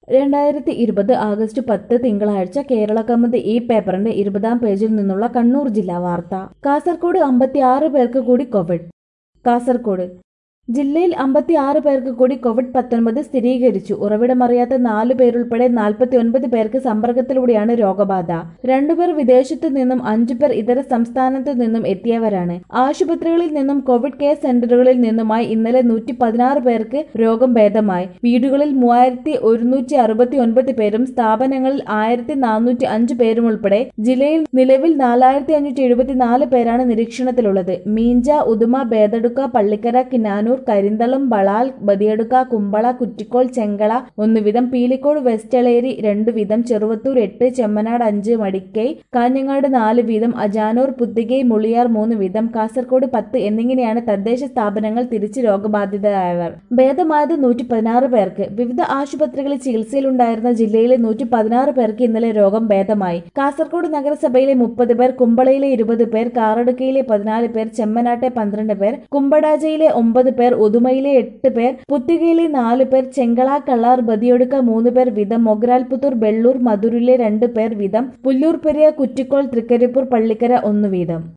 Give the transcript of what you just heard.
രണ്ടായിരത്തി ഇരുപത് ആഗസ്റ്റ് പത്ത് തിങ്കളാഴ്ച കേരള കൗമുദി ഈ പേപ്പറിന്റെ ഇരുപതാം പേജിൽ നിന്നുള്ള കണ്ണൂർ ജില്ലാ വാർത്ത കാസർകോട് അമ്പത്തിയാറ് പേർക്ക് കൂടി കോവിഡ് കാസർകോട് ജില്ലയിൽ അമ്പത്തിയാറ് പേർക്ക് കൂടി കോവിഡ് പത്തൊൻപത് സ്ഥിരീകരിച്ചു ഉറവിടമറിയാത്ത നാലു പേരുൾപ്പെടെ നാൽപ്പത്തി ഒൻപത് പേർക്ക് സമ്പർക്കത്തിലൂടെയാണ് രോഗബാധ രണ്ടുപേർ വിദേശത്തു നിന്നും അഞ്ചു പേർ ഇതര സംസ്ഥാനത്തു നിന്നും എത്തിയവരാണ് ആശുപത്രികളിൽ നിന്നും കോവിഡ് കെയർ സെന്ററുകളിൽ നിന്നുമായി ഇന്നലെ നൂറ്റി പതിനാറ് പേർക്ക് രോഗം ഭേദമായി വീടുകളിൽ മൂവായിരത്തി ഒരുന്നൂറ്റി അറുപത്തി ഒൻപത് പേരും സ്ഥാപനങ്ങളിൽ ആയിരത്തി നാനൂറ്റി അഞ്ച് പേരും ഉൾപ്പെടെ ജില്ലയിൽ നിലവിൽ നാലായിരത്തി അഞ്ഞൂറ്റി എഴുപത്തിനാല് പേരാണ് നിരീക്ഷണത്തിലുള്ളത് മീഞ്ച ഉദുമ ബേദടുക്ക പള്ളിക്കര കിനാനൂർ കരിന്തളം ബളാൽ ബദിയടുക്ക കുമ്പള കുറ്റിക്കോൾ ചെങ്കള ഒന്ന് വീതം പീലിക്കോട് വെസ്റ്റളേരി രണ്ടു വീതം ചെറുവത്തൂർ എട്ട് ചെമ്മനാട് അഞ്ച് മടിക്കൈ കാഞ്ഞങ്ങാട് നാല് വീതം അജാനൂർ പുത്തികൈ മുളിയാർ മൂന്ന് വീതം കാസർഗോഡ് പത്ത് എന്നിങ്ങനെയാണ് തദ്ദേശ സ്ഥാപനങ്ങൾ തിരിച്ച് രോഗബാധിതരായവർ ഭേദമായത് നൂറ്റി പതിനാറ് പേർക്ക് വിവിധ ആശുപത്രികളിൽ ചികിത്സയിലുണ്ടായിരുന്ന ജില്ലയിലെ നൂറ്റി പതിനാറ് പേർക്ക് ഇന്നലെ രോഗം ഭേദമായി കാസർഗോഡ് നഗരസഭയിലെ മുപ്പത് പേർ കുമ്പളയിലെ ഇരുപത് പേർ കാറടുക്കയിലെ പതിനാല് പേർ ചെമ്മനാട്ടെ പന്ത്രണ്ട് പേർ കുമ്പടാജയിലെ ഒമ്പത് പേർ ഉദുമയിലെ എട്ട് പേർ പുത്തികയിലെ നാല് പേർ ചെങ്കള കള്ളാർ ബദിയൊടുക്ക മൂന്ന് പേർ വീതം മൊഗ്രാൽപുത്തൂർ ബെള്ളൂർ മധുരിലെ രണ്ട് പേർ വീതം പുല്ലൂർ പെരിയ കുറ്റിക്കോൾ തൃക്കരിപ്പൂർ പള്ളിക്കര ഒന്ന് വീതം